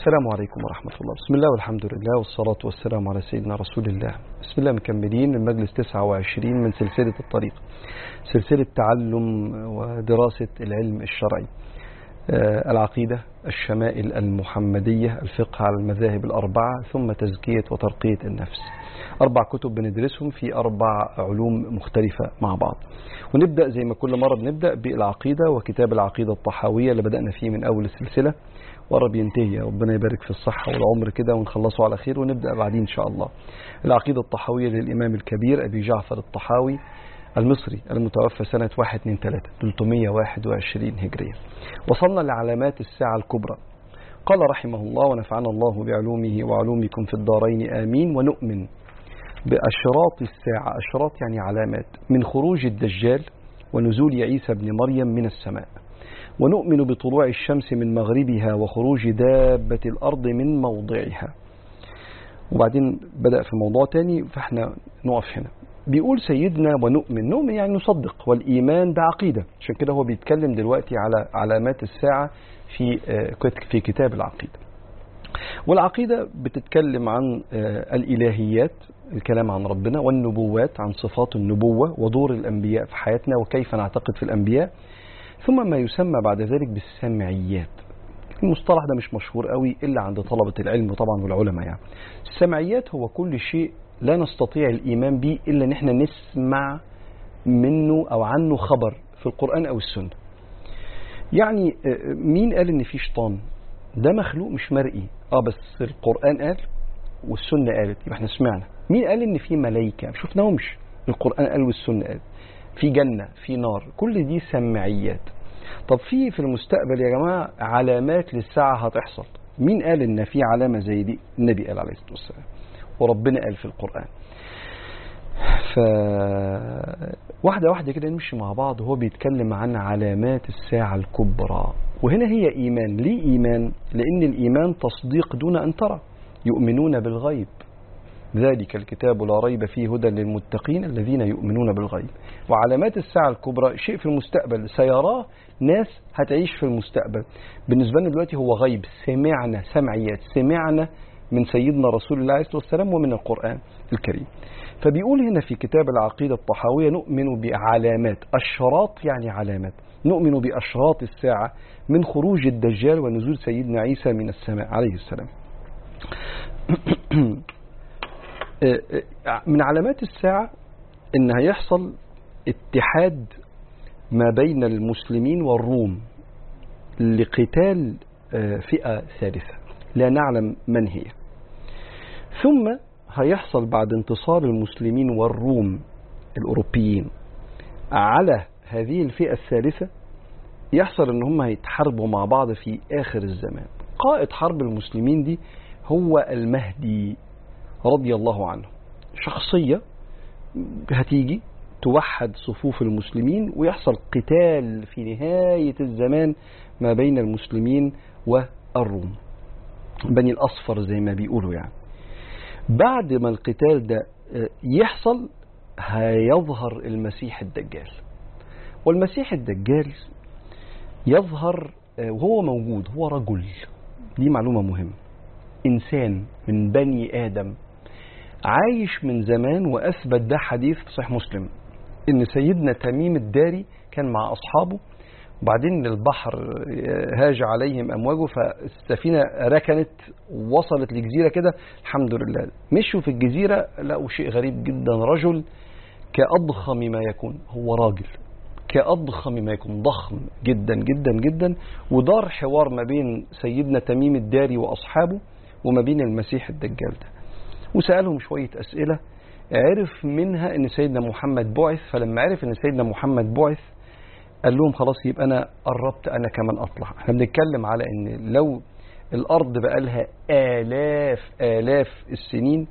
السلام عليكم ورحمة الله بسم الله والحمد لله والصلاة والسلام على سيدنا رسول الله بسم الله مكملين المجلس 29 من سلسلة الطريق سلسلة تعلم ودراسة العلم الشرعي آه، العقيدة الشمائل المحمدية الفقه على المذاهب الأربعة ثم تزكية وترقية النفس أربع كتب بندرسهم في أربع علوم مختلفة مع بعض ونبدأ زي ما كل مرة بنبدأ بالعقيدة وكتاب العقيدة الطحاوية اللي بدأنا فيه من أول السلسلة وقرب ينتهي يا ربنا يبارك في الصحة والعمر كده ونخلصه على خير ونبدأ بعدين إن شاء الله العقيدة الطحاوية للإمام الكبير أبي جعفر الطحاوي المصري المتوفى سنة 123 321 هجرية وصلنا لعلامات الساعة الكبرى قال رحمه الله ونفعنا الله بعلومه وعلومكم في الدارين آمين ونؤمن بأشراط الساعة أشراط يعني علامات من خروج الدجال ونزول عيسى بن مريم من السماء ونؤمن بطلوع الشمس من مغربها وخروج دابة الأرض من موضعها وبعدين بدأ في موضوع تاني فاحنا نقف هنا بيقول سيدنا ونؤمن نؤمن يعني نصدق والإيمان ده عقيدة عشان كده هو بيتكلم دلوقتي على علامات الساعة في في كتاب العقيدة والعقيدة بتتكلم عن الإلهيات الكلام عن ربنا والنبوات عن صفات النبوة ودور الأنبياء في حياتنا وكيف نعتقد في الأنبياء ثم ما يسمى بعد ذلك بالسمعيات المصطلح ده مش مشهور قوي إلا عند طلبة العلم طبعا والعلماء يعني السمعيات هو كل شيء لا نستطيع الإيمان به إلا أن احنا نسمع منه أو عنه خبر في القرآن أو السنة يعني مين قال ان في شيطان ده مخلوق مش مرئي اه بس القرآن قال والسنة قالت يبقى احنا سمعنا مين قال ان في ملائكة ما شفناهمش القرآن قال والسنة قال في جنة في نار كل دي سمعيات طب في في المستقبل يا جماعة علامات للساعة هتحصل مين قال ان في علامة زي دي النبي قال عليه الصلاة والسلام وربنا قال في القرآن ف واحدة واحدة كده نمشي مع بعض وهو بيتكلم عن علامات الساعة الكبرى وهنا هي إيمان ليه إيمان لأن الإيمان تصديق دون أن ترى يؤمنون بالغيب ذلك الكتاب لا ريب فيه هدى للمتقين الذين يؤمنون بالغيب وعلامات الساعة الكبرى شيء في المستقبل سيراه ناس هتعيش في المستقبل بالنسبة لنا دلوقتي هو غيب سمعنا سمعيات سمعنا من سيدنا رسول الله عليه الصلاة والسلام ومن القرآن الكريم فبيقول هنا في كتاب العقيدة الطحاوية نؤمن بعلامات أشراط يعني علامات نؤمن بأشراط الساعة من خروج الدجال ونزول سيدنا عيسى من السماء عليه السلام من علامات الساعة ان هيحصل اتحاد ما بين المسلمين والروم لقتال فئة ثالثة لا نعلم من هي ثم هيحصل بعد انتصار المسلمين والروم الأوروبيين على هذه الفئة الثالثة يحصل ان هم هيتحاربوا مع بعض في آخر الزمان قائد حرب المسلمين دي هو المهدي رضي الله عنه شخصية هتيجي توحد صفوف المسلمين ويحصل قتال في نهاية الزمان ما بين المسلمين والروم بني الأصفر زي ما بيقولوا يعني بعد ما القتال ده يحصل هيظهر المسيح الدجال والمسيح الدجال يظهر وهو موجود هو رجل دي معلومة مهمة إنسان من بني آدم عايش من زمان وأثبت ده حديث في صحيح مسلم إن سيدنا تميم الداري كان مع أصحابه وبعدين البحر هاج عليهم أمواجه فالسفينة ركنت وصلت لجزيرة كده الحمد لله مشوا في الجزيرة لقوا شيء غريب جدا رجل كأضخم ما يكون هو راجل كأضخم ما يكون ضخم جدا جدا جدا ودار حوار ما بين سيدنا تميم الداري وأصحابه وما بين المسيح الدجال ده وسألهم شوية أسئلة عرف منها ان سيدنا محمد بعث فلما عرف ان سيدنا محمد بعث قال لهم خلاص يبقى انا قربت انا كمان اطلع احنا بنتكلم على ان لو الارض بقى لها الاف الاف السنين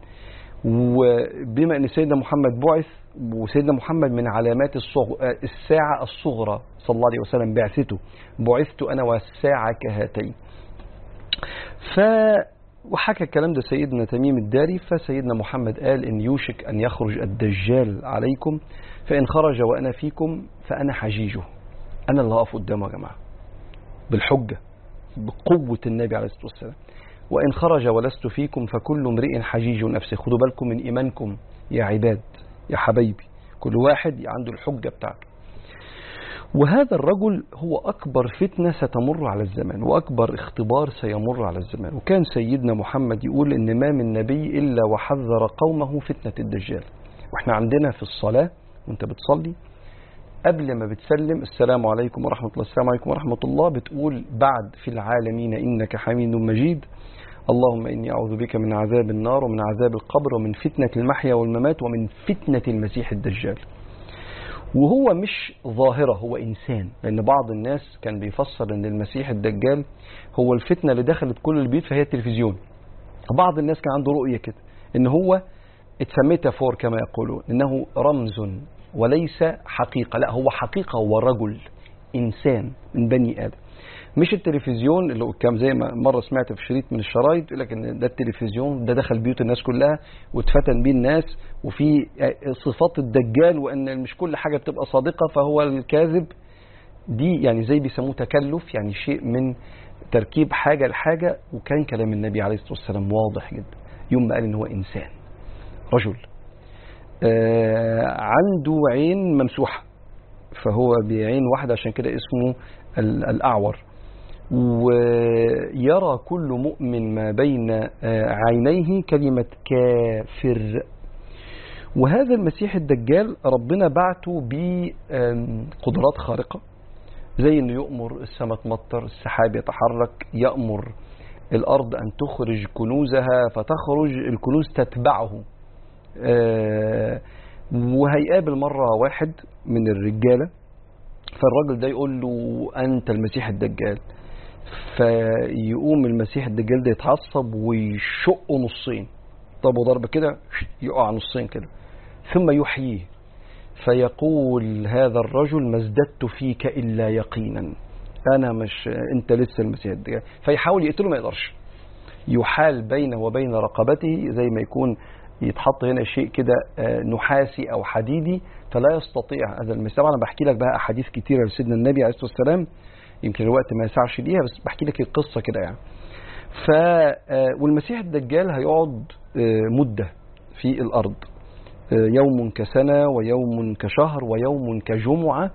وبما ان سيدنا محمد بعث وسيدنا محمد من علامات الصغ... الساعة الصغرى صلى الله عليه وسلم بعثته بعثت انا والساعة كهاتين ف وحكى الكلام ده سيدنا تميم الداري فسيدنا محمد قال إن يوشك أن يخرج الدجال عليكم فإن خرج وأنا فيكم فأنا حجيجه أنا اللي هقف قدامه يا جماعة بالحجة بقوة النبي عليه الصلاة والسلام وإن خرج ولست فيكم فكل امرئ حجيج نفسه خدوا بالكم من إيمانكم يا عباد يا حبايبي كل واحد عنده الحجة بتاعته وهذا الرجل هو أكبر فتنة ستمر على الزمان وأكبر اختبار سيمر على الزمان وكان سيدنا محمد يقول إن ما من نبي إلا وحذر قومه فتنة الدجال وإحنا عندنا في الصلاة وانت بتصلي قبل ما بتسلم السلام عليكم ورحمة الله السلام عليكم ورحمة الله بتقول بعد في العالمين إنك حميد مجيد اللهم إني أعوذ بك من عذاب النار ومن عذاب القبر ومن فتنة المحيا والممات ومن فتنة المسيح الدجال وهو مش ظاهرة هو إنسان لأن بعض الناس كان بيفسر أن المسيح الدجال هو الفتنة اللي دخلت كل البيوت فهي التلفزيون بعض الناس كان عنده رؤية كده أن هو اتسميت فور كما يقولون أنه رمز وليس حقيقة لا هو حقيقة هو رجل إنسان من بني آدم مش التلفزيون اللي كان زي ما مرة سمعت في شريط من الشرايط يقول لك ان ده التلفزيون ده دخل بيوت الناس كلها واتفتن بيه الناس وفي صفات الدجال وان مش كل حاجة بتبقى صادقة فهو الكاذب دي يعني زي بيسموه تكلف يعني شيء من تركيب حاجة لحاجة وكان كلام النبي عليه الصلاة والسلام واضح جدا يوم ما قال ان هو انسان رجل آه عنده عين ممسوحة فهو بعين واحدة عشان كده اسمه الأعور ويرى كل مؤمن ما بين عينيه كلمة كافر وهذا المسيح الدجال ربنا بعته بقدرات خارقة زي انه يؤمر السماء تمطر السحاب يتحرك يأمر الأرض أن تخرج كنوزها فتخرج الكنوز تتبعه وهيقابل مرة واحد من الرجالة فالراجل ده يقول له أنت المسيح الدجال فيقوم المسيح الدجال ده يتعصب ويشقه نصين طب وضرب كده يقع نصين كده ثم يحييه فيقول هذا الرجل ما ازددت فيك إلا يقينا أنا مش أنت لسه المسيح الدجال فيحاول يقتله ما يقدرش يحال بينه وبين رقبته زي ما يكون يتحط هنا شيء كده نحاسي أو حديدي فلا يستطيع هذا المسيح طبعا انا بحكي لك بقى احاديث كتيره لسيدنا النبي عليه الصلاه والسلام يمكن الوقت ما يسعش ليها بس بحكي لك القصه كده يعني ف والمسيح الدجال هيقعد مده في الارض يوم كسنه ويوم كشهر ويوم كجمعه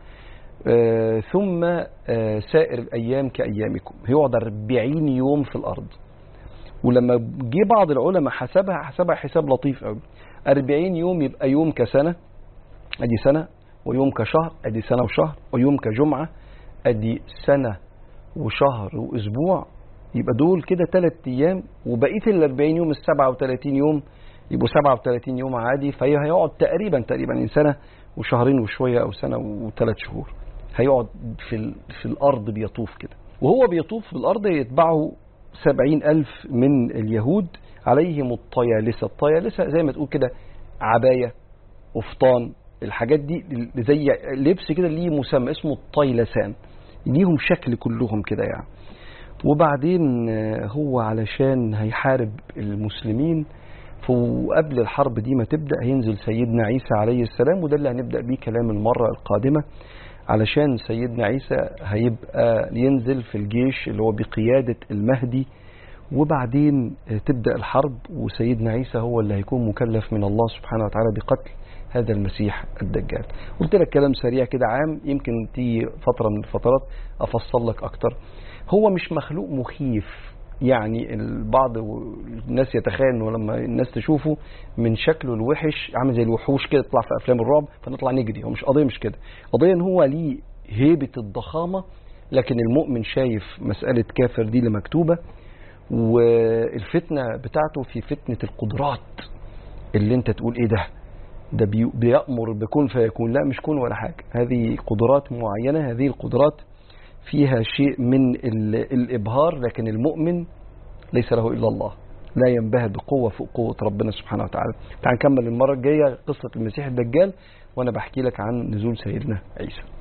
ثم سائر الايام كايامكم هيقعد 40 يوم في الارض ولما جه بعض العلماء حسبها حسبها حساب لطيف قوي 40 يوم يبقى يوم كسنه ادي سنة ويوم كشهر ادي سنة وشهر ويوم كجمعة ادي سنة وشهر واسبوع يبقى دول كده ثلاث ايام وبقيه ال 40 يوم ال 37 يوم يبقوا 37 يوم عادي فهي هيقعد تقريبا تقريبا سنه وشهرين وشويه او سنه وثلاث شهور هيقعد في ال... في الارض بيطوف كده وهو بيطوف في الارض يتبعه سبعين ألف من اليهود عليهم الطيالسة الطيالسة زي ما تقول كده عباية قفطان الحاجات دي زي لبس كده ليه مسمى اسمه الطيلسان ليهم شكل كلهم كده يعني وبعدين هو علشان هيحارب المسلمين وقبل الحرب دي ما تبدأ هينزل سيدنا عيسى عليه السلام وده اللي هنبدأ بيه كلام المرة القادمة علشان سيدنا عيسى هيبقى ينزل في الجيش اللي هو بقيادة المهدي وبعدين تبدأ الحرب وسيدنا عيسى هو اللي هيكون مكلف من الله سبحانه وتعالى بقتل هذا المسيح الدجال قلت لك كلام سريع كده عام يمكن تيجي فترة من الفترات أفصل لك أكتر هو مش مخلوق مخيف يعني البعض الناس يتخيل انه لما الناس تشوفه من شكله الوحش عامل زي الوحوش كده تطلع في افلام الرعب فنطلع نجري هو مش قضيه مش كده قضيه ان هو ليه هيبه الضخامه لكن المؤمن شايف مساله كافر دي اللي مكتوبه والفتنه بتاعته في فتنه القدرات اللي انت تقول ايه ده ده بيأمر بكون فيكون لا مش كون ولا حاجه هذه قدرات معينه هذه القدرات فيها شيء من الإبهار لكن المؤمن ليس له إلا الله لا ينبهر بقوة فوق قوة ربنا سبحانه وتعالى تعال نكمل المرة الجاية قصة المسيح الدجال وأنا بحكي لك عن نزول سيدنا عيسى